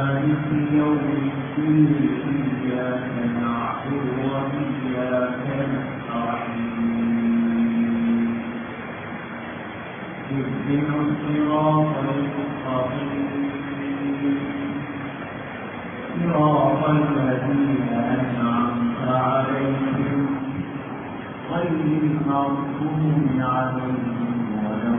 مالك يوم الدين إياك نعبد وإياك نستعين اهدنا الصراط المستقيم صراط الذين أنعمت عليهم غير المغضوب عليهم ولا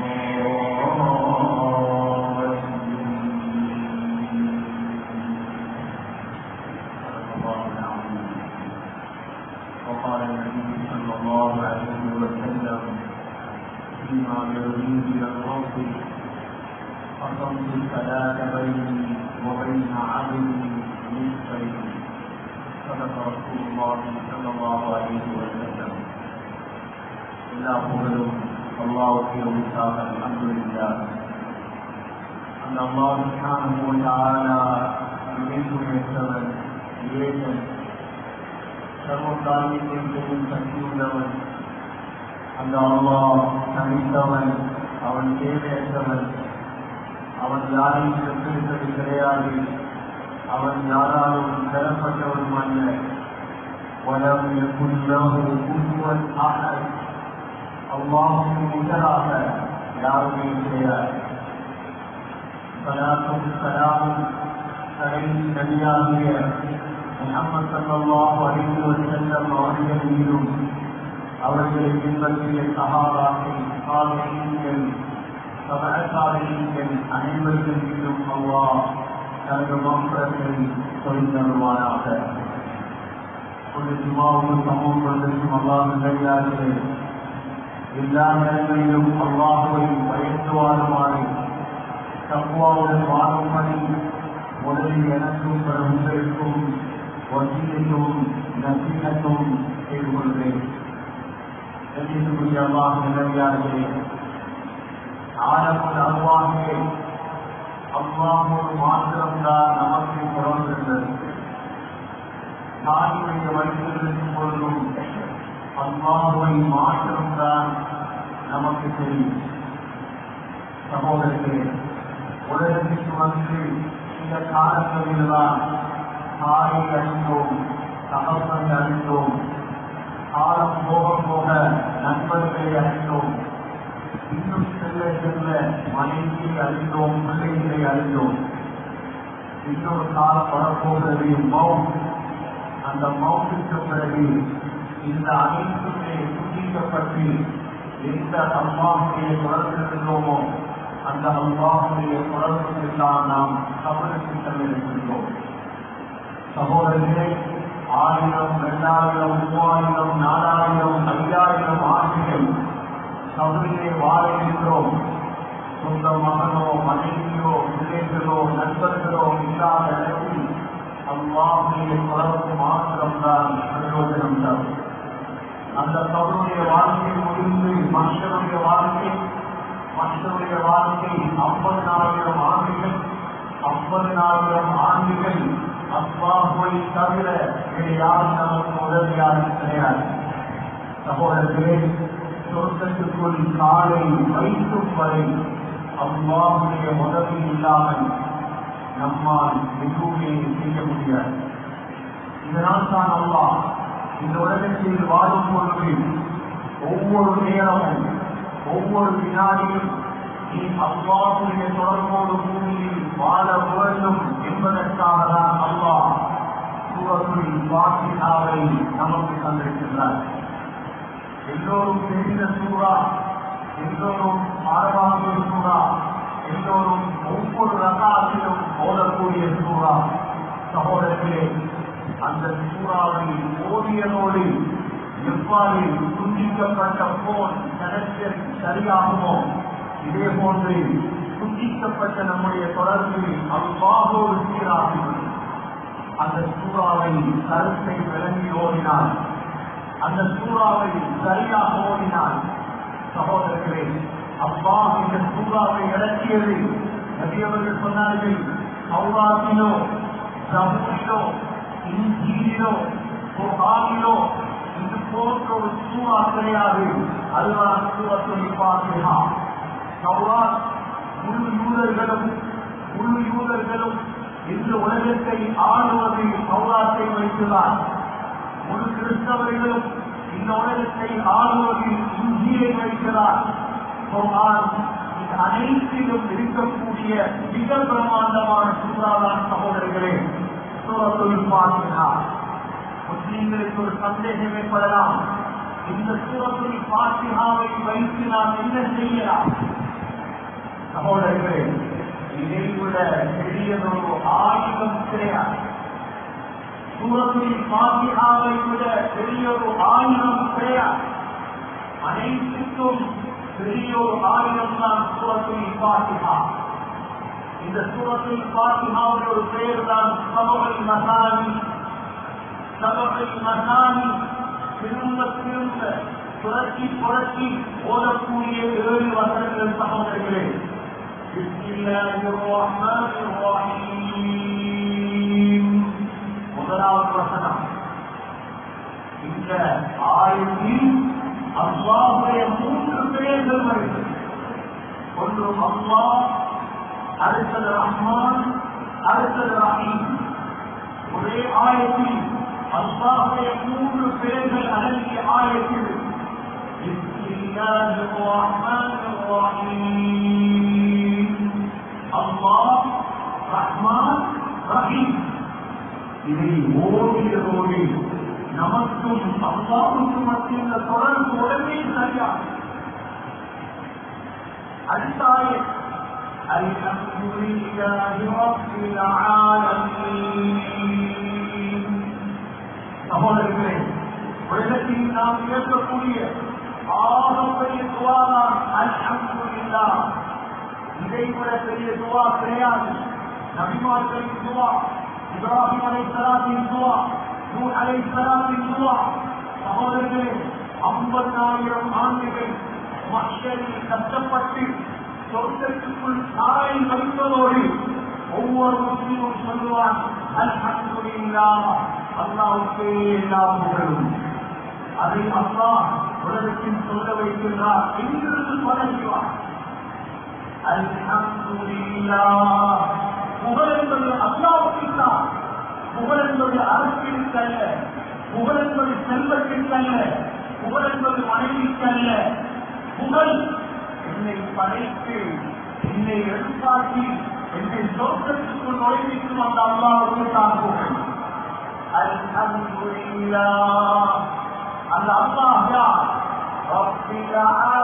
الضالين وقال النبي صلى الله عليه وسلم فيما يرويه الى الرب قسمت الصلاة بيني وبين عبدي نصفين صدق رسول الله صلى الله عليه وسلم எல்லா புகழும் அல்லாவுக்கு உரித்தாக அல்ஹம்துலில்லாஹ் அந்த அல்லாஹ் சுப்ஹானஹு வ தஆலா இறைவன் ஏகன் சர்வ காரியத்திற்கும் சக்தியுள்ளவன் அந்த அல்லாஹ் தனித்தவன் அவன் தேவையற்றவன் அவன் யாரையும் பெற்றிருப்பது கிடையாது அவன் யாராலும் பெறப்பட்டவனும் அல்ல ولم يكن له كفوا احد அல்லாஹுக்கு நிகராக யாருமே கிடையாது சலாத்தும் சலாமும் கடைசி நபியாகிய முகமது சல்லாஹு அலைஹி வஸல்லம் அவர்கள் மீதும் அவர்களை பின்பற்றிய சகாபாக்கள் சாலைகள் சமயசாலைகள் அனைவர்கள் மீதும் அல்லாஹ் தனது மக்களை சொல்லித்தருவானாக ஒரு ஜுமாவுக்கு சமூகம் கொண்டிருக்கும் அல்லாஹ் நிலையாகிறேன் எல்லா நிலைகளிலும் அல்லாஹுவை பயந்து வாழுமாறு தக்குவாவுடன் வாழும்படி முதலில் எனக்கும் பிற உங்களுக்கும் வசீலையும் நசீனத்தும் செய்து கொள்கிறேன் கண்ணியத்துக்குரிய அல்லாஹ் நிலையார்களே ஆழமுள் அருவாகவே அல்லாஹோடு மாத்திரம்தான் நமக்கு தொடர்கின்றது தாயுடைய வழிகளின் பொழுதும் அல்லாஹுவை மாற்றம்தான் நமக்கு தெரியும் சகோதரர்களே உலகத்திற்கு வந்து இந்த காலங்களில்தான் தாயை அழிந்தோம் தகப்பனை அழிந்தோம் காலம் போக போக நண்பர்களை அழிந்தோம் இன்னும் செல்ல செல்ல மனைவியை அழிந்தோம் பிள்ளைகளை அழிந்தோம் இன்னொரு காலம் வரப்போகிறது மவுண்ட் அந்த மவுண்டுக்கு பிறகு இந்த அனைத்துமே துண்டிக்கப்பட்டு எந்த அல்லாஹுடைய தொடர்பு இருந்தோமோ அந்த அல்லாஹுடைய தொடர்புக்கு தான் நாம் கபலுக்கு சென்றிருக்கின்றோம் சகோதரர்களே ஆயிரம் இரண்டாயிரம் மூவாயிரம் நாலாயிரம் ஐயாயிரம் ஆண்டுகள் கபலிலே வாழ்கின்றோம் சொந்த மகனோ மனைவியோ பிள்ளைகளோ நண்பர்களோ இல்லாத நிலையில் அல்லாஹுடைய தொடர்பு மாத்திரம்தான் பிரயோஜனம் தரும் அந்த கவருடைய வாழ்க்கை முடிந்து மனுஷனுடைய வாழ்க்கை மனுஷனுடைய வாழ்க்கை ஐம்பதினாயிரம் ஆண்டுகள் ஐம்பதினாயிரம் ஆண்டுகள் அப்பாவை தவிர வேறு யாரும் நமக்கு உதவியாளர் கிடையாது சகோதரர்களே சொர்க்கத்துக்குள் காலை வைக்கும் வரை அல்லாஹுடைய உதவி இல்லாமல் நம்மால் எதுவுமே செய்ய முடியாது இதனால் தான் அல்லாஹ் இந்த உலகத்தில் வாழும் பொழுது ஒவ்வொரு நேரமும் ஒவ்வொரு வினாடியும் நீ அல்லாஹுடைய தொடர்போடு பூமியில் வாழ வேண்டும் என்பதற்காக தான் அல்லாஹ் சூரத்தில் வாக்கினாவை நமக்கு தந்திருக்கின்றார் எல்லோரும் தெரிந்த சூறா எல்லோரும் ஆரவாகிய சூறா எல்லோரும் ஒவ்வொரு ரகாத்திலும் ஓதக்கூடிய சூறா சகோதரர்களே அந்த சூறாவை ஓதியதோடு எவ்வாறு துண்டிக்கப்பட்ட போல் கனெக்ஷன் சரியாகுமோ இதே போன்று துண்டிக்கப்பட்ட நம்முடைய தொடர்பு அவ்வாறோடு சீராகும் அந்த சூறாவை கருத்தை விளங்கி ஓடினார் அந்த சூறாவை சரியாக ஓடினார் சகோதரர்களே அப்பா இந்த சூறாவை இறக்கியது நபியவர்கள் சொன்னார்கள் சௌராத்திலோ ஜமுனிலோ இன்ஜீலிலோ குர்ஆனிலோ இது போன்ற ஒரு சூறா கிடையாது அதுதான் சூரத்துல் ஃபாத்திஹா சௌராத் முழு யூதர்களும் முழு யூதர்களும் எந்த உலகத்தை ஆளுவது சௌராத்தை வைத்துதான் முழு கிறிஸ்தவர்களும் இந்த உலகத்தை ஆளுவது இந்தியை வைக்கிறார் இது அனைத்திலும் இருக்கக்கூடிய மிக பிரமாண்டமான சூறாதான் சகோதரர்களே சூரத்துள் பார்க்கிறார் முஸ்லீம்களுக்கு ஒரு சந்தேகம் ஏற்படலாம் இந்த சூரத்துள் பாத்தியாவை வைத்து நாம் என்ன செய்யலாம் சகோதரர்களே இதை விட பெரியதொரு ஆயுதம் கிடையாது சூரத்துள் பாத்தியாவை விட பெரிய ஒரு ஆயுதம் கிடையாது அனைத்துக்கும் பெரிய ஒரு ஆயுதம் தான் சூரத்துள் பாத்தியா இந்த சூரத்துள் பாத்தியாவுடைய ஒரு பெயர் தான் சபகல் மசானி சபகல் மசானி திரும்ப திரும்ப புரட்சி புரட்சி ஓதக்கூடிய ஏழு வசனங்கள் சகோதரர்களே بسم الله الرحمن الرحيم முதலாவது வசனம் இந்த ஆயத்தில் அல்லாஹுடைய மூன்று பெயர்கள் வருகிறது ஒன்று அல்லாஹ் அடுத்தது ரஹ்மான் அடுத்தது ரஹீம் ஒரே ஆயத்தில் அல்லாஹுடைய மூன்று பெயர்கள் அடங்கிய ஆயத்தில் بسم الله الرحمن الرحيم الله رحمن رحيم இதை ஓடியதோடு நமக்கும் அல்லாவுக்கும் மத்தியில் தொடர்பு உடனே சரியாக அடுத்தாய الحمد لله رب العالمين சகோதரர்களே உலகத்தில் நாம் கேட்கக்கூடிய ஆகப்பெரிய துவாதான் அல்ஹம்துலில்லா இதை விட பெரிய துவா கிடையாது நபிமார்களின் துவா இப்ராஹிம் அலை சலாத்தின் துவா நூ அலை சலாத்தின் துவா சகோதரர்களே ஐம்பதாயிரம் ஆண்டுகள் மக்களில் கஷ்டப்பட்டு சொர்க்கத்துக்குள் சாலை வைப்பதோடு ஒவ்வொரு முஸ்லீமும் சொல்லுவான் அல்ஹம்துலில்லா அல்லாவுக்கே எல்லா புகழும் அதை அல்லாஹ் உலகத்தில் சொல்ல வைக்கின்றார் எங்கிருந்து தொடங்குவார் அல்ஹம்துலில்லா புகழ் என்பது அல்லாவுக்குத்தான் புகழ் என்பது அரசியலுக்கு அல்ல புகழ் என்பது செல்வத்திற்கு அல்ல புகழ் என்பது மனைவிக்கு அல்ல புகழ் என்னை படைத்து என்னை எடுத்தாக்கி என்னை தோற்றத்துக்குள் நுழைவிக்கும் அந்த அல்லாவுக்கு தான் புகழ் அல்ஹம்துலில்லா அந்த அல்லாஹ் யார் ரப்பில்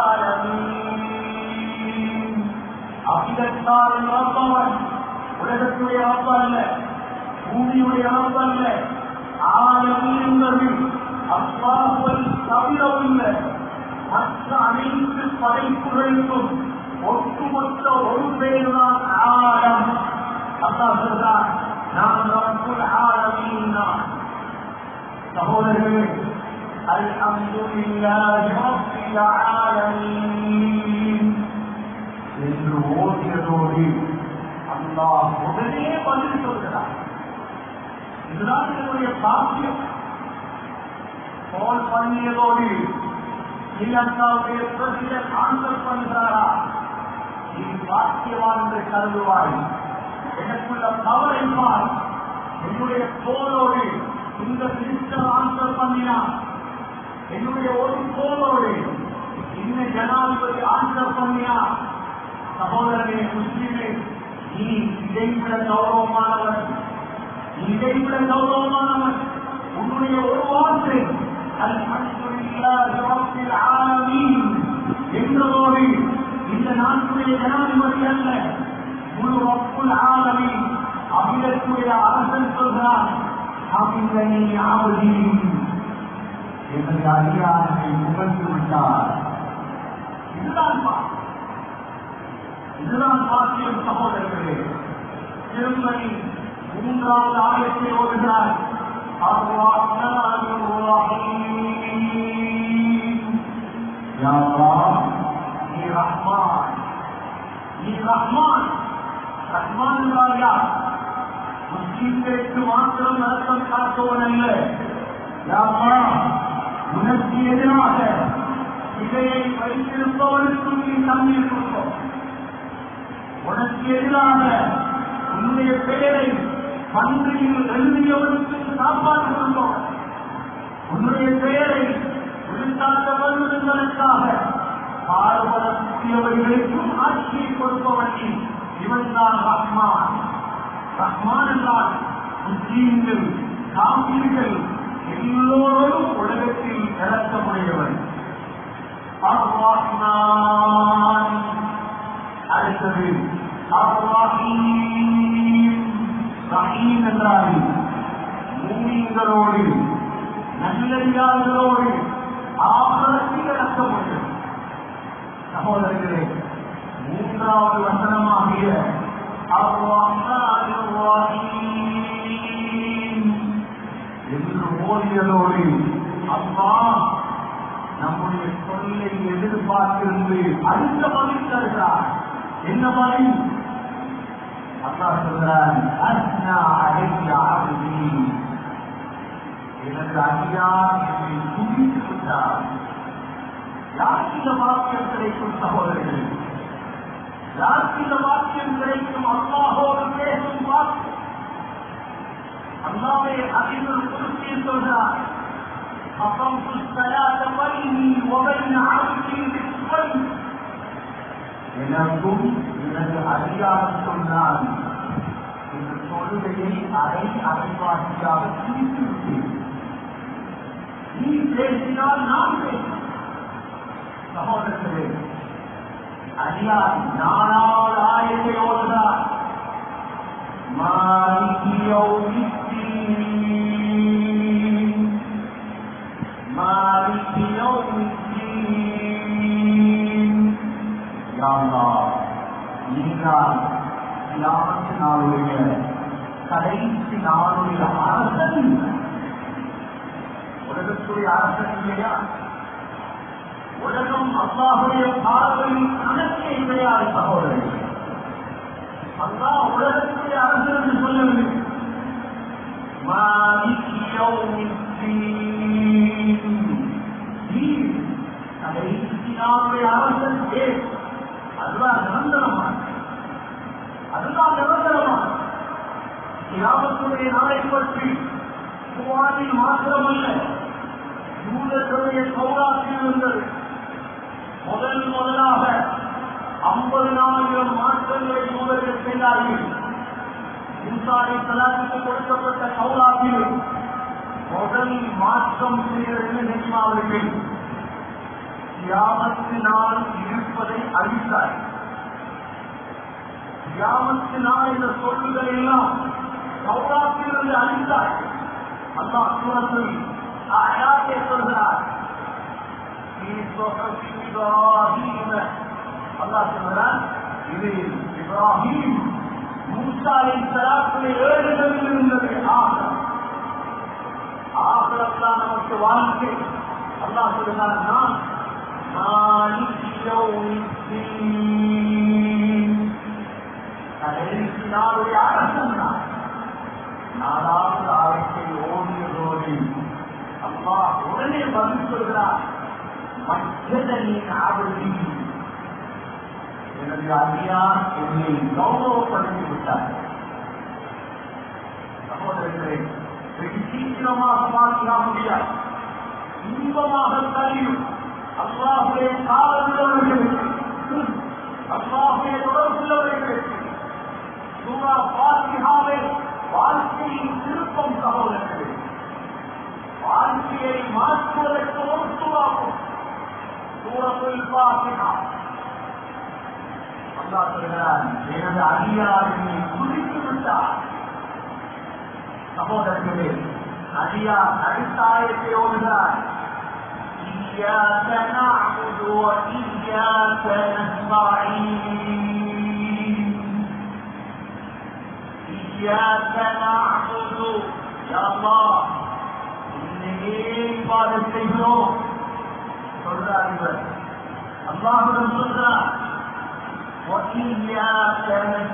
ஆலமீன் அகிலத்தால் ரப்பவன் உலகத்துடைய ரப்ப அல்ல பூமியுடைய ரப்ப அல்ல ஆலமீன் என்பது அல்லாஹுவை தவிரவில்லை மற்ற அனைத்து படைப்புகளுக்கும் ஒட்டுமொத்த ஒரு பேருதான் ஆலம் அல்லாஹ் சொல்றார் நான் ரப்புல் ஆலமீன் நான் சகோதரர்களே அல்ஹம்துலில்லாஹி ரப்பில் ஆலமீன் என்று ஓதியதோடு அல்லாஹ் உடனே பதில் சொல்கிறார் இதுதான் என்னுடைய பாக்கியம் போல் பண்ணியதோடு இல்லத்தாவுடைய பிரசிடன்ட் ஆன்சர் பண்ணுகிறாரா நீ பாக்கியவான் என்று கருதுவாய் எனக்குள்ள தவறை பார் என்னுடைய தோளோடு இந்த மினிஸ்டர் ஆன்சர் பண்ணினான் என்னுடைய ஒரு தோளோடு இந்த ஜனாதிபதி ஆன்சர் பண்ணினா சகோதரனே முஸ்லிமே நீ இதைவிட கௌரவமானவன் நீ இதைவிட கௌரவமானவன் உன்னுடைய ஒரு வார்த்தை அல்ஹம்துலில்லாஹி ரப்பில் ஆலமீன் என்றதோடு இந்த நாட்டுடைய ஜனாதிபதி அல்ல முழு ரப்புல் ஆலமீன் அகிலத்துடைய அரசன் சொல்கிறான் அபிதனி ஆவதி என்னுடைய அதிகாரத்தை புகழ்ந்து விட்டார் இதுதான் பா- இதுதான் பாக்கியம் சகோதரர்களே திருமணி மூன்றாவது ஆயத்தை ஓடுகிறார் அர்ரஹ்மானிர் ரஹீம். யா அல்லாஹ், நீ ரஹ்மான் நீ ரஹ்மான் ரஹ்மான் என்றால் யார் முஸ்லீம்களுக்கு மாத்திரம் நடத்தம் காட்டுவன் அல்ல யா அல்லாஹ், உனக்கு எதிராக இதையை வைத்திருப்பவனுக்கும் நீ தண்ணீர் கொடுப்போம் உனக்கு எதிராக உன்னுடைய பெயரை பன்றியில் எழுதியவனுக்கு சாப்பாடு கொடுத்தோம் உன்னுடைய பெயரை விழுத்தாட்ட வேண்டும் என்பதற்காக பாடுபடக்கூடியவர்களுக்கும் ஆட்சியை கொடுப்பவன் நீ. இவன் தான் ரஹ்மான் ரஹ்மான் என்றால் முஸ்லீம்கள் காப்பீர்கள் எல்லோரும் உலகத்தில் இறக்கமுடையவன் அர்-ரஹ்மான் அடுத்தது அர்-ரஹீம் ரஹீம் என்றால் மூமிங்களோடு நல்லடியார்களோடு ஆபரத்தில் இறக்க முடியும் சகோதரர்களே மூன்றாவது வசனமாகிய அர்-ரஹ்மான் அர்-ரஹீம் என்று ஓடியதோடு அம்மா நம்முடைய சொல்லை எதிர்பார்த்திருந்து அடுத்த பதில் தருகிறார் என்ன பதில் அல்லா சொல்றான் அஸ்னா அழகி ஆகுதி எனது அடியார் என்னை துடித்து விட்டார் யாருக்கு இந்த வாக்கியம் கிடைக்கும் சகோதரர்களே யாருக்கு இந்த வாக்கியம் கிடைக்கும் அல்லாஹோடு பேசும் வாக்கியம் அல்லாவே அறிவில் குறிப்பில் சொல்கிறார் أقمت الصلاة بيني وبين عبدي بالصيد எனக்கும் எனது அதிகாரம் சொன்னால் இந்த தொழுகையை அரை அரைவாசியாக பிரித்து விட்டேன் நீ பேசினால் நான் பேசுவேன் சகோதரர்களே அடியார் நாலாவது ஆயத்தை ஓடுகிறார் மாலிகியோ مالك يوم الدين يا الله நீங்கள் கியாமத்து நாளுடைய கடைசி நாளுடைய அரசன் உலகத்துடைய அரசன் இல்லையா உலகம் அல்லாஹுடைய பார்வையில் கணக்கே இல்லையாது சகோதரர்கள் அல்லாஹ் உலகத்துடைய அரசன் என்று சொல்லவில்லை مالك يوم الدين دين கடைசியாவுடைய அரசன் ஏன் அதுதான் நிரந்தரமான அதுதான் நிரந்தரமான கிராமத்துடைய நாளை பற்றி குவானில் மாத்திரமல்ல யூதர்களுடைய சௌராட்சியில் இருந்தது முதல் முதலாக ஐம்பதினாயிரம் மாற்றங்களை யூதர்கள் செய்தார்கள் மூசாரை தலாத்துக்கு கொடுக்கப்பட்ட சௌராத்தில் முதல் மாற்றம் செய்கிறது நெய்மாவர்கள் கியாமத்து நாள் இருப்பதை அறிவித்தார் கியாமத்து நாள் என்ற சொல்லுகள் எல்லாம் சௌராத்திலிருந்து அறிவித்தார் அல்லாஹ் சூரத்தில் ஆயாத்தை சொல்கிறார் في صحف إبراهيم الله சொல்கிறார் இது இப்ராஹிம் மூசாலை சலாத்துடைய ஏடுகளில் இருந்தது ஆகரம் ஆகரத்தான் நமக்கு வாழ்க்கை அல்லாஹ் சொல்கிறார் நான் கடைசி நாளுடைய அரசன் தான் நாலாவது ஆயத்தை ஓடியதோடு அம்மா உடனே பதில் சொல்கிறார் மற்றதனின் ஆவடி எனது அடியார் என்னை கௌரவப்படுத்தி விட்டார் சகோதரர்களே வெகு சீக்கிரமாக மாற்றினா முடியாது இன்பமாக கழியும் அல்லாஹுடைய காலமுள்ளவர்களுக்கு அல்லாஹுடைய தொடர்புள்ளவர்களுக்கு சூரா பாத்திகாவை வாழ்க்கையின் திருப்பம் சகோதரர்களே வாழ்க்கையை மாற்றுவதற்கு ஒரு சூறாகும் சூரத்தில் பாத்திகா அல்லாஹ் சொல்கிறார் எனது அடியாரினை குறித்து விட்டார் சகோதரர்களே அடியார் அடுத்த ஆயத்தை ஓடுகிறார் إياك نعبد وإياك نستعين إياك نعبد يا الله இன்னையே இபாதத் செய்கிறோம் சொல்றார் இவர் அல்லாஹுடன் சொல்றார் وإياك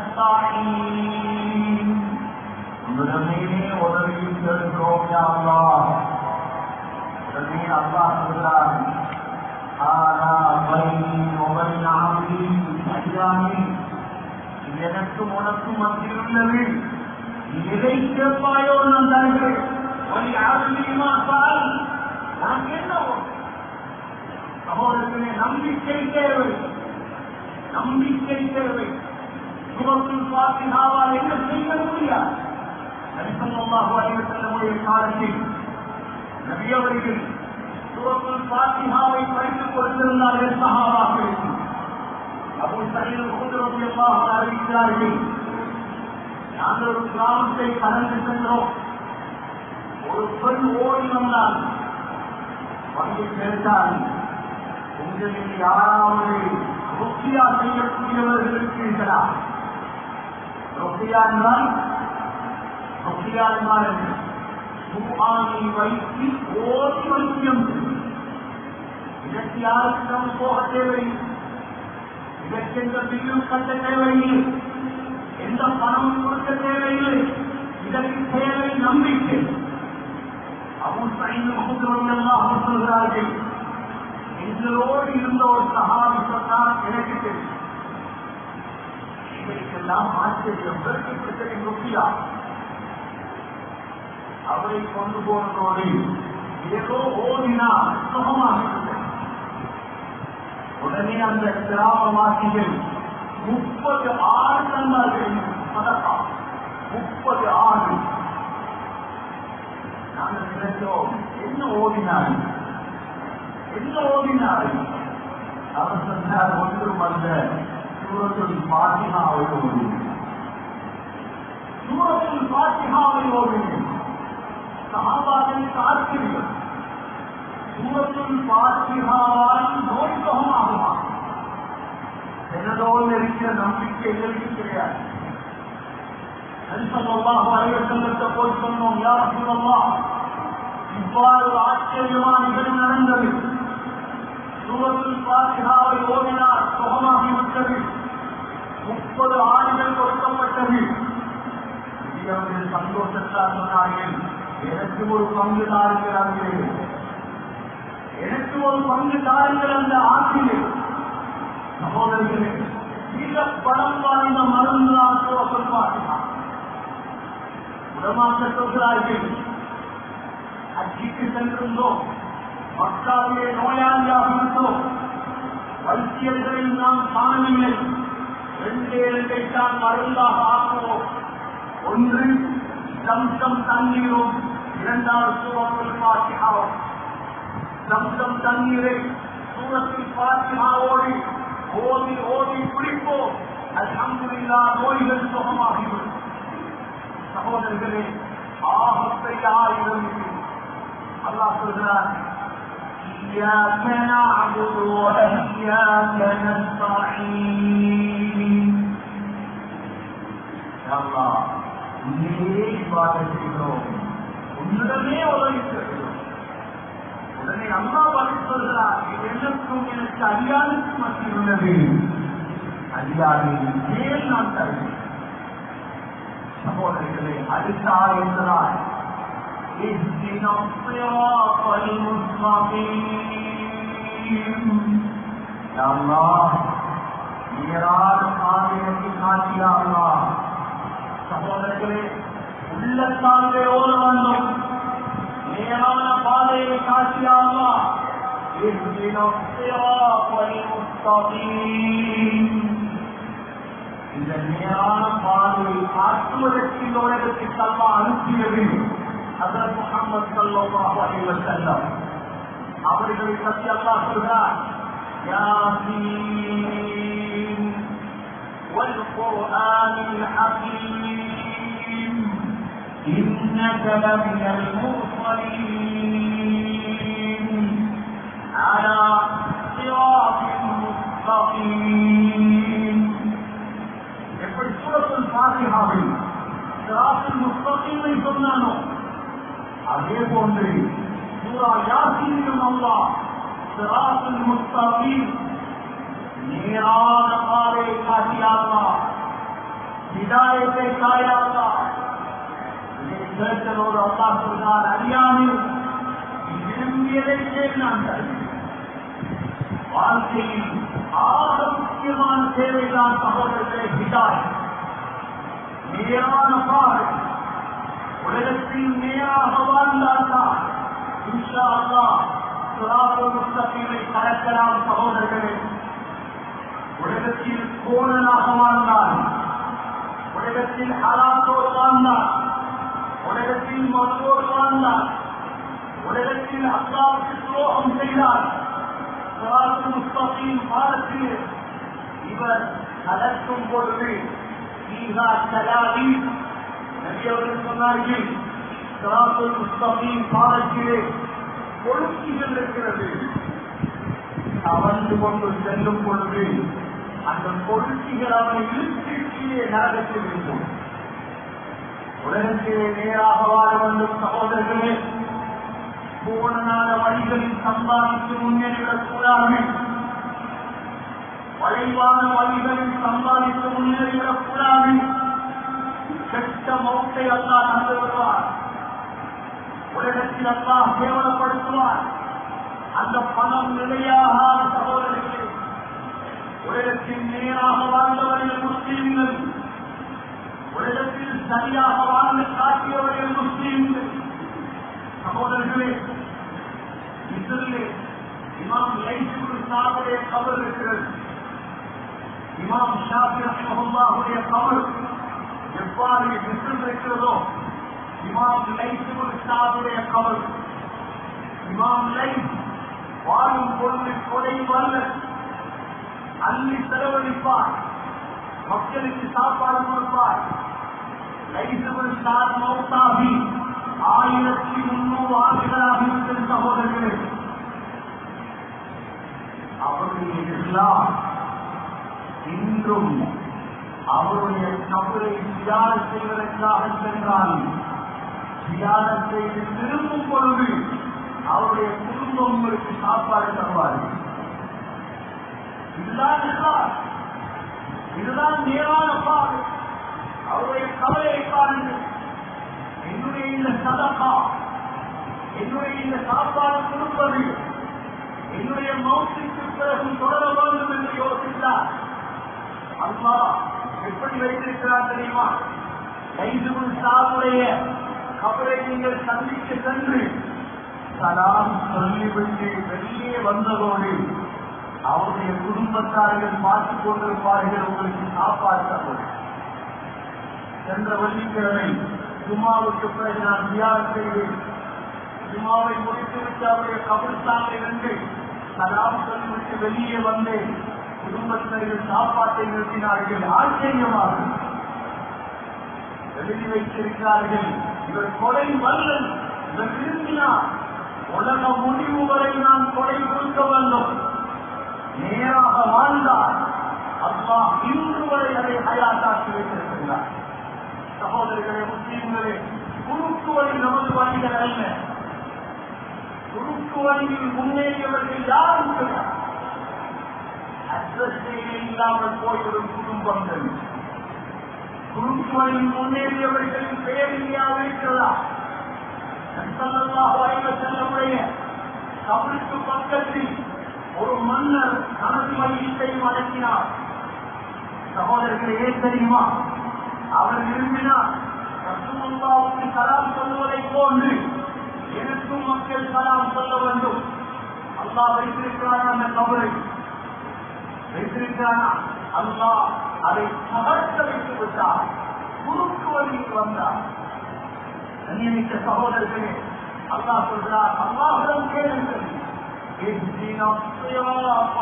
نستعين உங்களிடமே உதவியில் இருக்கிறோம் யா அல்லாஹ் உடனே அல்லாஹ் சொல்கிறார் ஆனா பைனி உபரி ஆமி ஐயாமி எனக்கும் உனக்கும் மத்தியில் உள்ளது நீ எதை கேட்பாயோ நான் தருகிறேன் வழி ஆசிரியமா பால் உனக்கு என்ன வேணும்? சகோதரர்களே நம்பிக்கை தேவை நம்பிக்கை தேவை சுகத்தில் பாத்தினாவால் என்ன செய்ய முடியாது நபிசல்லாஹு அலைஹி செல்லமுடைய காலத்தில் நபியவர்கள் சுகத்தில் பாத்தினாவை படித்துக் கொண்டிருந்தார்கள் சகாபாக்களுக்கு அபு சரீர் கூட்டுறவுமாக அறிவிக்கிறார்கள் நாங்கள் ஒரு கிராமத்தை கடந்து சென்றோம் ஒரு பெண் ஓடி வந்தால் வந்து கேட்டால் உங்களில் யாராவது ருக்கியா செய்யக்கூடியவர்கள் இருக்கிறீர்களா ருக்கியா என்றால் ருக்கியா என்றால் என்ன குர்ஆனை வைத்து ஓடி வைத்தியம் செய்யும். இதற்கு யாருக்கும் போக தேவையில்லை இதற்கென்ற பில்லும் கட்ட தேவையில்லை எந்த பணமும் கொடுக்க தேவையில்லை இதற்கு தேவை நம்பிக்கை அவன் ஐந்து முகத்திரம் எல்லாம் சொல்கிறார்கள் எங்களோடு இருந்த ஒரு சகாபி சொன்னால் எனக்கு தெரியும் எங்களுக்கெல்லாம் ஆச்சரியம் பிரச்சனை ருப்பியா அவரை கொண்டு போனதோடு ஏதோ ஓடினால் சுகமாக இருந்தது உடனே அந்த கிராமவாசிகள் முப்பது ஆறு தந்தார்கள் பதக்கா முப்பது ஆறு நாங்கள் நினைத்தோம் என்ன ஓடினார் என்ன ஓடினார் அவர் சொன்னார் ஒன்றும் அல்ல சூரத்தில் பாத்திமாவை ஓடினேன் சூரத்தில் பாத்திமாவை ஓடினேன் சகாபாக்களுக்கு ஆச்சரியம் சூரத்தில் பாத்திமாவால் நோய் சுகமாகுமா எனதோடு இருக்கிற நம்பிக்கை எங்களுக்கு கிடையாது நரிசல்லாஹு அலைவசங்கத்தை போய் சொன்னோம் யார் சொல்லமா இவ்வாறு ஒரு ஆச்சரியமான நிகழ்வு நடந்தது சூரத்தில் பாத்திகாவை ஓடினார் சுகமாகிவிட்டது முப்பது ஆண்டுகள் கொடுக்கப்பட்டது அவர்கள் சந்தோஷத்தால் சொன்னார்கள் எனக்கு ஒரு பங்கு தாருங்கள் அங்கே எனக்கு ஒரு பங்கு தாருங்கள் அந்த ஆற்றிலே சகோதரர்களே மிக பலம் வாய்ந்த மருந்து தான் சூரத்தில் பாத்திகா உடமாக்க சொல்கிறார்கள் அச்சிக்கு சென்றிருந்தோம் மக்காவிலே நோயாளியாக இருந்தோம் வைத்தியர்களை நாம் காணவில்லை ரெண்டே இரண்டை தான் மருந்தாக ஆக்குவோம் ஒன்று சம்சம் தண்ணீரும் இரண்டாவது சூரத்தில் பாத்தியாவும் சம்சம் தண்ணீரை சூரத்தில் பாத்தியாவோடு ஓடி ஓடி பிடிப்போம் அல்ஹம்துலில்லா நோய்கள் சுகமாகிவிடும் சகோதரர்களே ஆபத்தை ஆயுதம் இது அல்லாஹ் சொல்கிறார் إياك نعبد وإياك نستعين يا الله உன்னையே இவ்வாறு செய்கிறோம் உன்னிடமே உதவி செய்கிறோம் உடனே அம்மா பதில் சொல்கிறார் இது எனக்கும் எனக்கு அறியாதுக்கு மத்தியில் உள்ளது அறியாது ஏன் நான் தருகிறேன் சகோதரர்களே அடுத்தா என்றால் اهدنا الصراط المستقيم يا الله நேரான பாதையை காட்டியா அல்லாஹ் சகோதரர்களே உள்ளத்தாலே ஓட வேண்டும் நேரான பாதையை காட்டியா அல்லாஹ் اهدنا الصراط المستقيم இந்த நேரான பாதையை காட்டுவதற்கு இந்த உலகத்தில் சல்லா அனுப்பியது ஹசரத் முகமது சல்லாஹு அலைஹி வஸல்லம் அவர்களை பற்றி அல்லாஹ் சொல்கிறார் யாசீன் والقرآن الحكيم إنك لمن المرسلين على صراط مستقيم எப்படி சூரத்தில் பாத்திகாவில் சிராத்தில் முஸ்தகீமை சொன்னானோ அதே போன்று சூரா யாசீனிலும் அல்லா சிராத்தில் முஸ்தகீம் நேரான பாதையை காட்டியார்களா ஹிதாயத்தை காயார்களா இதை கேட்டதோடு அல்லா சொல்கிறார் அறியாமல் விரும்பியதை கேள் நான் தருகிறேன் வாழ்க்கையில் ஆக முக்கியமான தேவைதான் சகோதரர்களை ஹிதாய் நேரான பாதை உலகத்தில் நேராக வாழ்ந்தால்தான் இன்ஷா அல்லாஹ் சிராத்துல் முஸ்தகீமை கடக்கலாம் சகோதரர்களே உலகத்தில் கோணலாக வாழ்ந்தால் உலகத்தில் ஹலாத்தோடு வாழ்ந்தால் உலகத்தில் மற்றோடு வாழ்ந்தால் உலகத்தில் அல்லாவுக்கு துரோகம் செய்தால் சிராத்துல் முஸ்தகீம் பாடத்தில் இவர் நடக்கும் பொழுது ஈகா சலாவி நபி அவர்கள் சொன்னார்கள் சிராத்துல் முஸ்தகீம் பாடத்திலே கொழுக்கிகள் இருக்கிறது அவந்து கொண்டு செல்லும் பொழுது அந்த கொழுக்கிகள் அவனை இழுக்கிலே நரகத்தில் இருக்கும் உலகத்திலே நேராக வாழ வேண்டும் சகோதரர்களே பூரணான வழிகளில் சம்பாதித்து முன்னேறிவிடக் கூடாது வளைவான வழிகளில் சம்பாதித்து முன்னேறிவிடக் கூடாது கெட்ட மௌத்தை அல்லா தந்து வருவார் உலகத்தில் அல்லா கேவலப்படுத்துவார் அந்த பணம் நிலையாகாத சகோதரர்களே உலகத்தில் நேராக வாழ்ந்தவர்கள் முஸ்லீம்கள் உலகத்தில் சரியாக வாழ்ந்து காட்டியவர்கள் முஸ்லீம்கள் சகோதரர்களே இதிலே இமாம் லைசுக்கு சாவுடைய கவர் இருக்கிறது இமாம் ஷாஃபி ரஹ்மஹுல்லாஹுடைய கவர் எவ்வாறு மிஸ்ரில் இருக்கிறதோ இமாம் லைசுக்கு சாவுடைய கவர் இமாம் லைஸ் வாழும் பொழுது கொடை வல்ல அள்ளி செலவழிப்பார் மக்களுக்கு சாப்பாடு கொடுப்பார் லைசுவல் சார் மௌத்தாகி ஆயிரத்தி முன்னூறு ஆண்டுகளாக இருக்கிற சகோதரர்களே அவருடைய இஸ்லாம் இன்றும் அவருடைய கபரை தியானம் செய்வதற்காக சென்றால் தியானம் செய்து திரும்பும் பொழுது அவருடைய குடும்பம் உங்களுக்கு சாப்பாடு தருவார்கள் இதுதான் இஸ்லாம் இதுதான் நேரான பாடு அவருடைய கவலையை பாருங்கள் என்னுடைய இந்த சதகா என்னுடைய இந்த சாப்பாடு கொடுப்பது என்னுடைய மௌத்துக்கு பிறகு தொடர வேண்டும் என்று யோசித்தார் அல்லா எப்படி வைத்திருக்கிறார் தெரியுமா கைதுகுள் சாவுடைய கபரை நீங்கள் சந்திக்க சென்று சலாம் சொல்லிவிட்டு வெளியே வந்ததோடு அவருடைய குடும்பத்தார்கள் பார்த்துக் கொண்டிருப்பார்கள் உங்களுக்கு சாப்பாடு தருவது சென்ற வெள்ளிக்கிழமை ஜுமாவுக்கு பிறகு நான் தியானம் செய்தேன் ஜுமாவை முடித்துவிட்டு அவருடைய கபிரிஸ்தானில் இருந்து சலாம் சொல்லிவிட்டு வெளியே வந்தேன் குடும்பத்தினர்கள் சாப்பாட்டை நிறுத்தினார்கள் ஆச்சரியமாக எழுதி வைத்திருக்கிறார்கள் இவர் கொலை வல்லன் இவர் விரும்பினார் உலக முடிவு வரை நான் கொலை கொடுக்க வேண்டும் நேராக வாழ்ந்தார் அல்லாஹ் இன்று வரை அதை ஹயாத்தாக்கி வைத்திருக்கிறார் சகோதரர்களே முஸ்லீம்களே குறுக்கு வழி நமது வழிகள் அல்ல குறுக்கு வழியில் முன்னேறியவர்கள் யாரும் கிடையாது அட்ரஸே இல்லாமல் போய்விடும் குடும்பங்கள் குறுக்கு வழியில் முன்னேறியவர்களின் பெயர் இந்தியாவில் இருக்கிறதா செல்லமுடைய கபலுக்கு பக்கத்தில் ஒரு மன்னர் தனது மகிழ்ச்சியையும் அடக்கினார் சகோதரர்களே ஏன் தெரியுமா அவர் விரும்பினார் ரசூலுல்லாவுக்கு கலாம் சொல்வதை போன்று எனக்கும் மக்கள் கலாம் சொல்ல வேண்டும் அல்லாஹ் வைத்திருக்கிறான் அந்த கபரை வைத்திருக்கிறானா அல்லாஹ் அதை தகர்க்க வைத்து விட்டார் குறுக்கு வழியில் வந்தார் கண்ணியமிக்க சகோதரர்களே அல்லாஹ் சொல்றார் அல்லாஹிடம் கேளுங்கள் اهدنا الصراط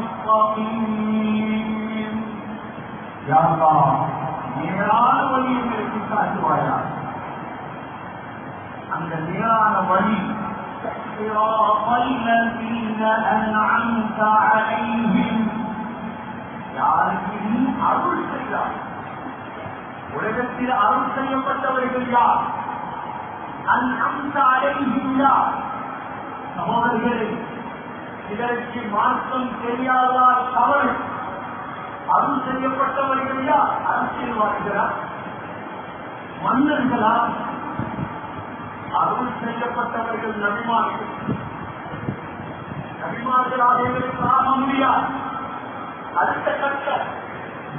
المستقيم يا الله நேரான வழி எங்களுக்கு காட்டுவாயா அந்த நேரான வழி صراط الذين أنعمت عليهم யாருக்கு நீ அருள் செய்தார் உலகத்தில் அருள் செய்யப்பட்டவர்கள் யார் அந்நம்ச அடையும் யார் சகோதரர்களே இதற்கு மாற்றம் தெரியாதால் தவறு அருள் செய்யப்பட்டவர்கள் யார் அரசியல்வாதிகளா மன்னர்களா அருள் செய்யப்பட்டவர்கள் நபிமார்கள் நபிமார்களாக எங்களுக்கு ஆக முடியாது அடுத்த கட்ட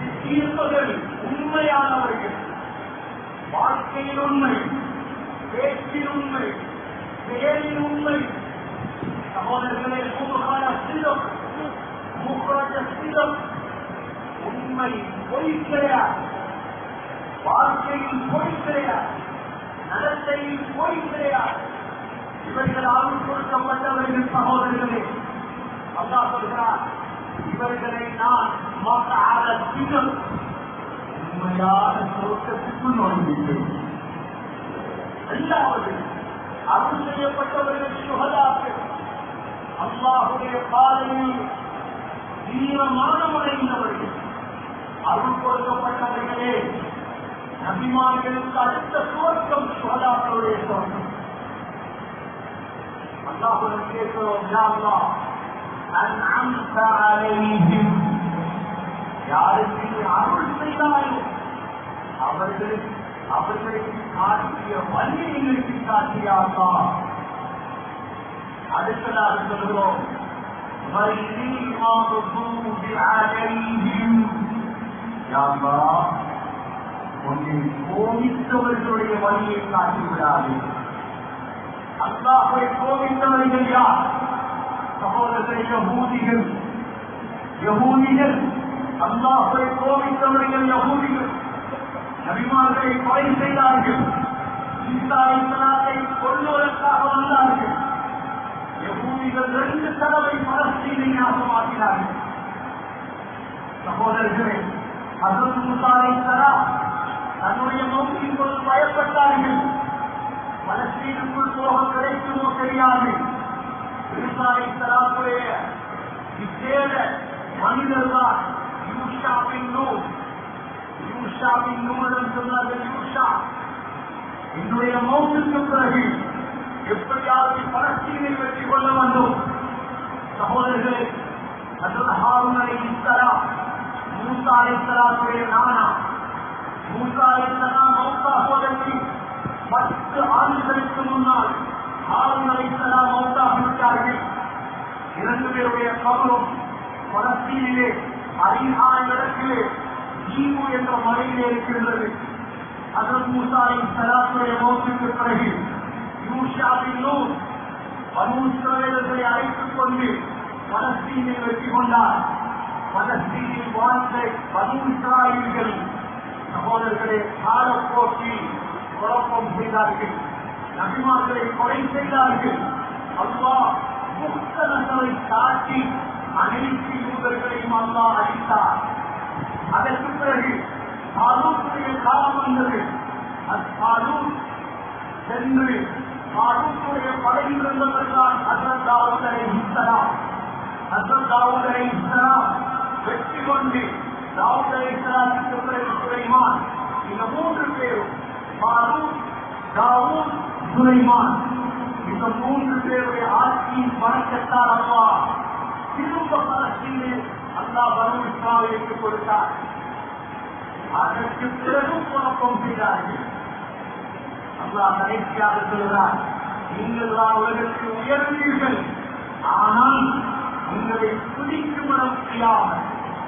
தீர்ப்பர்கள் உண்மையானவர்கள் வாழ்க்கையில் உண்மை உண்மை செயலின் உண்மை சகோதரர்களே முககால சிலம் முகராஜ சிலம் உண்மை பொய் கிடையாது வாழ்க்கையில் பொய் கிடையாது நடத்தையில் பொய் கிடையாது இவர்கள் ஆளும் கொடுக்கப்பட்டவர்கள் சகோதரர்களே அல்லா சொல்கிறார் இவர்களை நான் மாற்றாத சிலம் உண்மையான தோட்டத்துக்குள் நுழைந்தேன் இரண்டாவது அருள் செய்யப்பட்டவர்கள் சுகதாக்கள் அல்லாஹுடைய பாதையில் தீவிரமானமடைந்தவர்கள் அருள் கொடுக்கப்பட்டவர்களே நபிமார்களுக்கு அடுத்த சுவர்க்கம் சுகதாக்களுடைய சுவர்க்கம் அல்லாஹுடன் கேட்கிறோம் யா அல்லாஹ் அன்அம்த அலைஹிம் யாருக்கு நீ அருள் செய்தாயோ அவர்களுக்கு அவர்களுக்கு காட்டிய வழி எங்களுக்கு காட்டியாக்கா அடுத்ததாக சொல்கிறோம் உன்னை கோபித்தவர்களுடைய வழியை காட்டிவிடாது அல்லாஹை கோபித்தவர்கள் யார் சகோதரர்கள் யகூதிகள் யகூதிகள் அல்லாஹை கோபித்தவர்கள் யகூதிகள் நபிமார்களை கொலை செய்தார்கள் ஈசா இஸ்லாத்தை கொள்வதற்காக வந்தார்கள் யகூதிகள் ரெண்டு தடவை பலஸ்தீனை நாசமாக்கினார்கள் சகோதரர்களே அசல் முசாலை தரா தன்னுடைய நோக்கின் பொழுது பயப்பட்டார்கள் பலஸ்தீனுக்குள் போக கிடைக்குமோ தெரியாது ஈசாலை தராவுடைய விசேட மனிதர் தான் யூஷாவின் நூல் யூஷாவின் நூலிடம் சொன்னார்கள் யூஷா என்னுடைய மௌத்துக்கு பிறகு எப்படியாவது பலஸ்தீனை வெற்றி கொள்ள வேண்டும் சகோதரர்களே அதன் ஹாரூனை இஸ்தரா மூசா அலைத்தலாத்துடைய நானா மூசா அலைத்தலா மௌத்தாகுவதற்கு பத்து ஆண்டுகளுக்கு முன்னால் ஹாரூன் அலைத்தலா மௌத்தாகிவிட்டார்கள் இரண்டு பேருடைய கவலம் பலஸ்தீனிலே அரிஹாய் இடத்திலே ஜீவு என்ற மலையிலே இருக்கின்றது அதன் மூசாவின் சராசுடைய மௌத்துக்கு பிறகு யூஷாவின் நூல் பனூஸ்வரர்களை அழைத்துக் கொண்டு பலஸ்தீனை வெற்றி கொண்டார் பலஸ்தீனில் வாழ்ந்த பனூஸ்வராயர்கள் சகோதரர்களை காலப்போக்கில் குழப்பம் செய்தார்கள் நபிமார்களை கொலை செய்தார்கள் அல்லா முக்தனங்களை தாக்கி அனைத்து யூதர்களையும் அல்லா அழித்தார் அதற்கு பிறகு பாலூத்துடைய காலம் வந்தது பாலூர் சென்று பாலூத்துடைய படையில் இருந்தவர்களால் அசல் தாவூதரை இஸ்லாம் அசல் தாவூதரை இஸ்லாம் வெற்றி கொண்டு தாவூதரை இஸ்லாத்துக்கு பிறகு சுலைமான் இந்த மூன்று பேரும் பாலூர் தாவூத் சுலைமான் இந்த மூன்று பேருடைய ஆட்சியின் வணக்கத்தால் அல்லா திரும்ப பலஸ்தீனில் அல்லா பனு இஸ்லாமிற்கு கொடுத்தார் அதற்கு பிறகும் குழப்பம் செய்தார்கள் அல்லா கடைசியாக சொல்கிறார் நீங்கள் தான் உலகத்தில் உயர்ந்தீர்கள் ஆனால் உங்களை பிடிக்கும் இடம் செய்யாமல்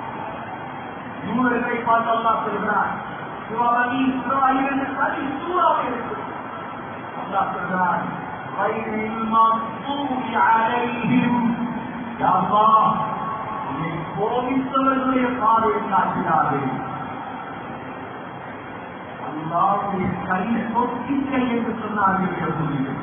யூதர்களை பார்த்து அல்லா சொல்கிறார் சிவபதி இஸ்ராயில் என்று தனி சூறாக இருக்கு அல்லா சொல்கிறார் غير المغضوب عليهم يا الله உன்னை கோபித்தவர்களுடைய பாதையை காட்டினார்கள் அல்லாவுடைய கை சொத்திக்கை என்று சொன்னார்கள் யகுதிகள்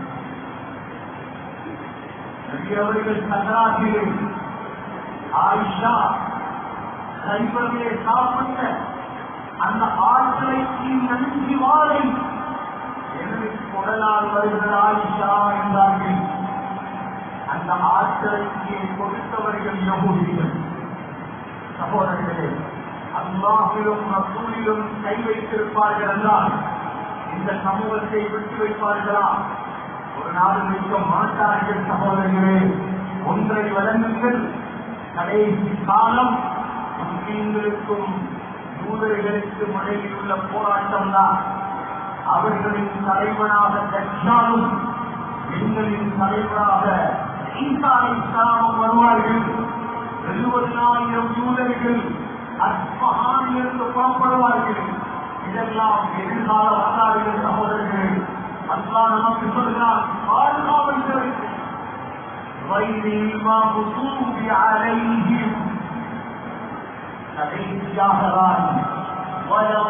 நபி அவர்கள் சகராகிலே ஆயிஷா கைவர்களே சாப்பிட்ட அந்த ஆற்றலைக்கு நன்றி வாழை எனது குடலால் வருகிற ஆயிஷா என்றார்கள் அந்த ஆற்றலைக்கு கொடுத்தவர்கள் யகுதிகள் சகோதரர்களே அல்லாஹிலும் ரசூலிலும் கை வைத்திருப்பார்கள் என்றால் இந்த சமூகத்தை விட்டு வைப்பார்களா ஒரு நாள் வைக்க மாட்டார்கள் சகோதரர்களே ஒன்றை வழங்குங்கள் கடைசி காலம் முஸ்லீம்களுக்கும் யூதர்களுக்கும் இடையில் உள்ள போராட்டம் தான் அவர்களின் தலைவனாக தச்சாலும் எங்களின் தலைவராக ஈசா இஸ்லாமும் வருவார்கள் எழுபதினாயிரம் யூதர்கள் அஸ்மஹானிலிருந்து புறப்படுவார்கள் இதெல்லாம் எதிர்கால வரலாறுகள் சகோதரர்கள் அல்லா அல்லாஹ் நமக்கு சொல்கிறான் பாதுகாவல் கிடைக்கும் غير المغضوب عليهم கடைசியாகதான் ولا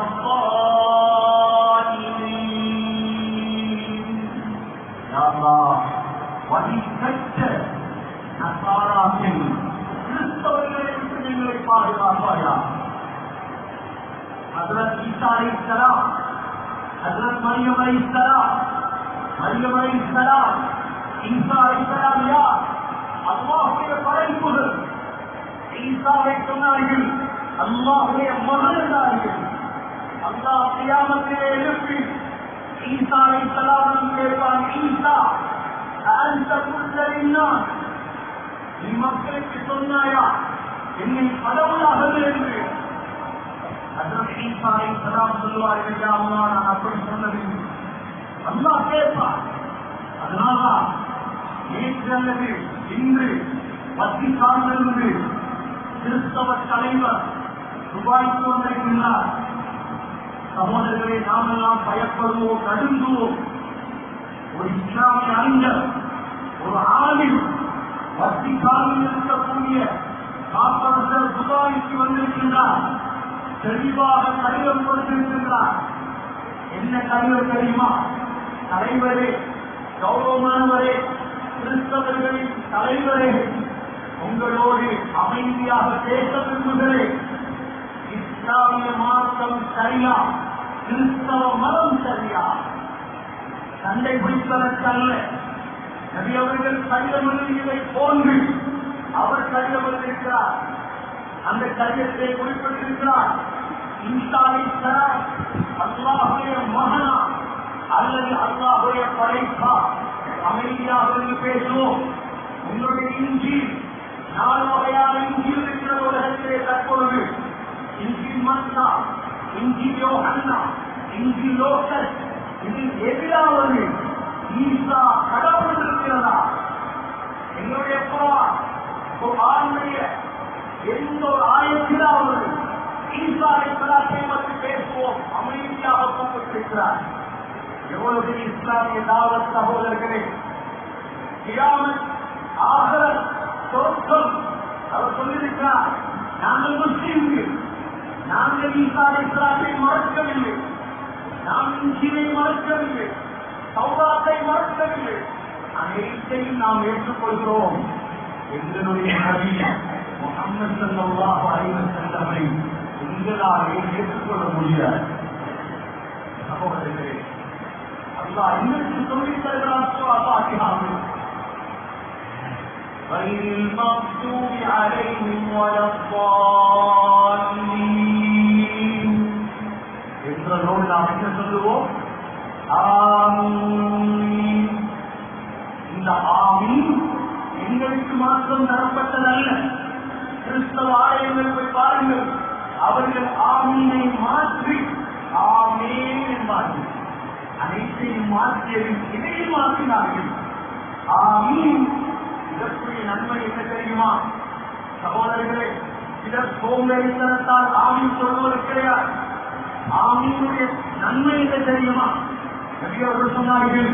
الضالين يا الله வழிகட்ட நசாராக்கள் கிறிஸ்தவர்களை விட்டு எங்களை பாதுகாப்பாயா ஹசரத் ஈசா அலைஹிஸ்ஸலாம் ஹசரத் மரியம் அலைஹிஸ்ஸலாம் மரியம் அலைஹிஸ்ஸலாம் ஈசா அலைஹிஸ்ஸலாம் யார் அல்லாஹ்வுடைய படைப்புகள் ஈசாவை சொன்னார்கள் அல்லாஹுடைய மகன் என்றார்கள் அல்லாஹ் கியாமத்திலே எழுப்பி ஈசாவை சலாமம் கேட்பான் ஈசா அந்த புத்தரின்னான் நீ மக்களுக்கு சொன்னாயா என்னை கடவுளாக என்று அதற்கு ஈசாவை சலாம் சொல்லுவார்கள் யா அல்லாஹ் நான் அப்படி சொன்னதில்லை அல்லாஹ் கேட்பான் அதனால்தான் நேற்று அல்லது இன்று வத்திக்கானிலிருந்து கிறிஸ்தவ தலைவர் துபாய்க்கு வந்திருக்கின்றார் சகோதரர்களை நாமெல்லாம் பயப்படுவோம் நடுங்குவோம் ஒரு இஸ்லாமிய அறிஞர் ஒரு ஆளில் வத்திக்கானில் இருக்கக்கூடிய காப்பரசர் துபாய்க்கு வந்திருக்கின்றார் தெளிவாக கடிதம் கொடுத்திருக்கின்றார் என்ன கடிதம் தெரியுமா தலைவரே கௌரவமானவரே கிறிஸ்தவர்களின் தலைவரே உங்களோடு அமைதியாக பேச விரும்புகிறேன் இஸ்லாமிய மார்க்கம் சரியா கிறிஸ்தவ மதம் சரியா சண்டை பிடிப்பதற்கல்ல நபி அவர்கள் கடிதம் எழுதியதை போன்று அவர் கடிதம் எழுதியிருக்கிறார் அந்த கடிதத்தை குறிப்பிட்டிருக்கிறார் இன்சாலை அல்லாஹுடைய மகனா அல்லது அல்லாஹுடைய படைப்பா அமைதியாக இருந்து பேசுவோம் உங்களுடைய இஞ்சி நாலு வகையான இஞ்சி இருக்கிற உலகத்திலே தற்பொழுது இஞ்சி மன்னா இஞ்சி யோகன்னா இஞ்சி லோக்கல் இது எதிராவது ஈசா கடவுள் இருக்கிறதா எங்களுடைய ஆண்மைய எந்த ஒரு ஆயத்திலாவது ஈசா இஸ்லாத்தை பற்றி பேசுவோம் அமைதியாக கூப்பிட்டிருக்கிறார் எவ்வளவு பெரிய இஸ்லாமிய தாவத் சகோதரர்களே கியாமத் ஆகரத் சொர்க்கம் அவர் சொல்லியிருக்கிறார் நாங்கள் முஸ்லீம்கள் நாங்கள் ஈசா இஸ்லாத்தை மறக்கவில்லை நாம் இஞ்சினை மறக்கவில்லை சௌராத்தை மறக்கவில்லை அனைத்தையும் நாம் ஏற்றுக்கொள்கிறோம் எங்களுடைய நபி முகமது சல்லாஹ் அலைவர் சென்றவரை எங்களாலே ஏற்றுக்கொள்ள முடியாது சகோதரர்களே அல்லாஹ் இன்னும் சொல்லித் தருகிறான் பாத்தியாவில் غير المغضوب عليهم ولا الضالين என்ற நூல் நாம் என்ன சொல்லுவோம் ஆமீன் இந்த ஆமீன் எங்களுக்கு மாத்திரம் தரப்பட்டதல்ல கிறிஸ்தவ ஆலயங்கள் போய் பாருங்கள் அவர்கள் ஆமீனை மாற்றி ஆமேன் என்பார்கள் அனைத்தையும் மாற்றியதில் இதையும் மாற்றினார்கள் ஆமீன் இதற்குரிய நன்மை என்ன தெரியுமா சகோதரர்களே சிலர் சோம்பேறித்தனத்தால் ஆமீன் சொல்வது கிடையாது ஆமீனுடைய நன்மை என்ன தெரியுமா நபி அவர்கள் சொன்னார்கள்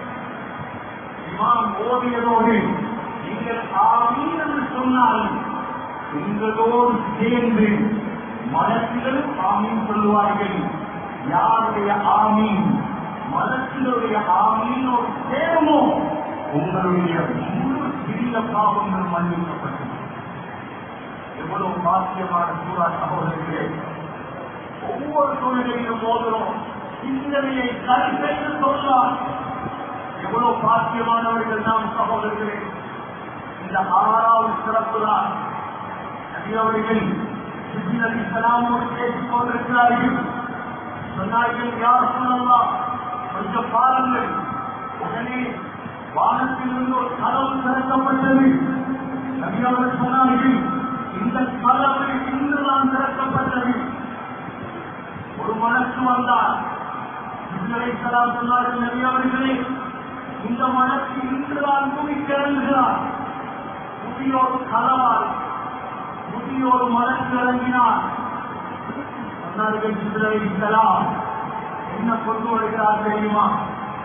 இமாம் ஓதியதோடு நீங்கள் ஆமீன் என்று சொன்னால் உங்களோடு சேர்ந்து மனத்திலும் ஆமீன் சொல்லுவார்கள் யாருடைய ஆமீன் மனத்தினுடைய ஆமீனோடு சேருமோ உங்களுடைய முழு சிறிய பாவங்கள் மன்னிக்கப்பட்டது எவ்வளவு பாக்கியமான சூறா சகோதரர்களே ஒவ்வொரு சூழ்நிலையிலும் போதும் சிந்தனையை சரி செய்து சொல்லலாம் எவ்வளவு பாக்கியமானவர்கள் நாம் சகோதரர்களே இந்த ஆறாவது சிறப்பு தான் நபியவர்கள் சிபின் அலி சலாமோடு பேசிக் கொண்டிருக்கிறார்கள் சொன்னார்கள் யார் சொல்லலாம் கொஞ்சம் பாருங்கள் உடனே வானத்திலிருந்து ஒரு கதவு திறக்கப்பட்டது நபியவர்கள் சொன்னார்கள் இந்த கதவு இன்றுதான் திறக்கப்பட்டது ஒரு மனசு வந்தார் இஸ்லாம் சொன்னார்கள் நபி அவர்களே இந்த மனசு இன்றுதான் குவிக்கிறங்கிறார் புதியோர் கலவால் புதியோர் மனசு இறங்கினார் சொன்னார்கள் இஸ்லாம் என்ன கொண்டு வருகிறார் தெரியுமா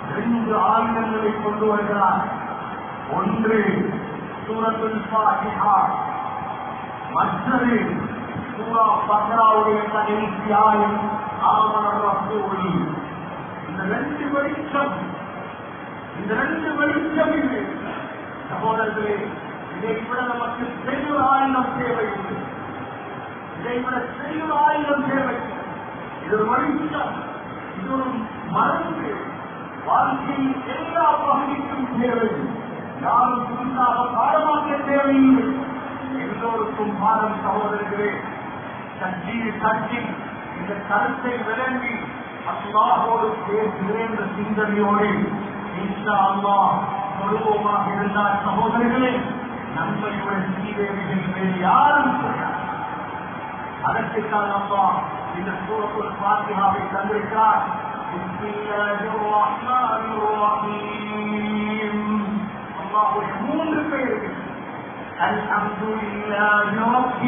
ரெண்டு ஆயுதங்களை கொண்டு வருகிறார் ஒன்று சூரத்துல் ஃபாத்திஹா மற்றது சூரா பக்ராவுடைய கடைசி ஆயம் ஆமனர் ரசூல் இந்த ரெண்டு வெளிச்சம் இந்த ரெண்டு வெளிச்சம் இது சகோதரர்களே இதை விட நமக்கு பெரிய ஆயுதம் தேவை உண்டு இதை விட பெரிய ஆயுதம் தேவை இது ஒரு வெளிச்சம் இது ஒரு மருந்து வாழ்க்கையின் எல்லா பகுதிக்கும் தேவை யாரும் புதுசாக பாடமாக்க தேவையில்லை எல்லோருக்கும் பாடம் சகோதரர்களே சக்தியில் கட்டி இந்த கருத்தை விளங்கி அல்லாஹோடு பேசுகிறேன் என்ற சிந்தனையோடு இன்ஷா அல்லாஹ் சொல்லுவோமாக இருந்தால் சகோதரர்களே நன்மையுடன் சீதேவிகள் வேறு யாரும் கிடையாது அதற்குத்தான் அம்மா இந்த சூரத்துல் பாத்தியாவை தந்திருக்கிறார் بسم الله الرحمن الرحيم அல்லாஹ்வுடைய மூன்று பெயர்கள் الحمد لله رب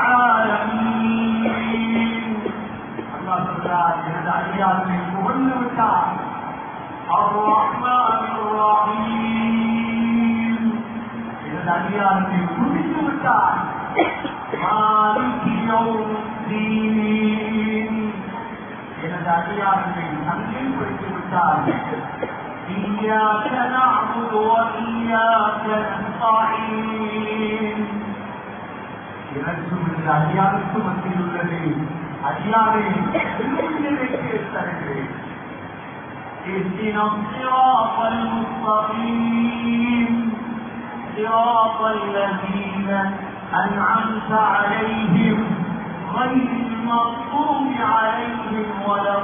العالمين அல்லாஹ் சொல்றார் எனது அடியார்களை புகழ்ந்து விட்டார் الرحمن الرحيم எனது அடியார்களை துடித்து விட்டார் مالك يوم الدين எனது அடியார்களை சந்தைப்படுத்தி விட்டார் إياك نعبد وإياك نستعين எனக்கும் இந்த அடியாருக்கு மத்தியில் உள்ளது அடியாரை விரும்பியதை தருகிறேன் اهدنا الصراط المستقيم صراط الذين أنعمت عليهم غير المغضوب عليهم ولا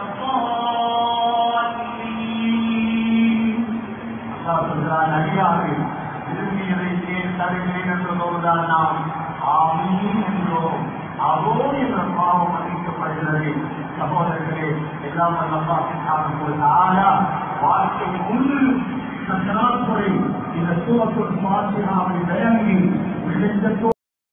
الضالين சொல்கிறான் அடியாறு விரும்பியதை ஏன் தருகிறேன் என்றதோடுதான் நாம் ஆமீன் என்றோம் அவோ என்ற பாவம் அளிக்கப்படுகிறது சகோதரர்களே எல்லாம் ஆனா வாழ்க்கை முன்னிலும் இந்த நாட்களை இந்த சூழல் பாசினாவை விளங்கி விளைந்தத்தோடு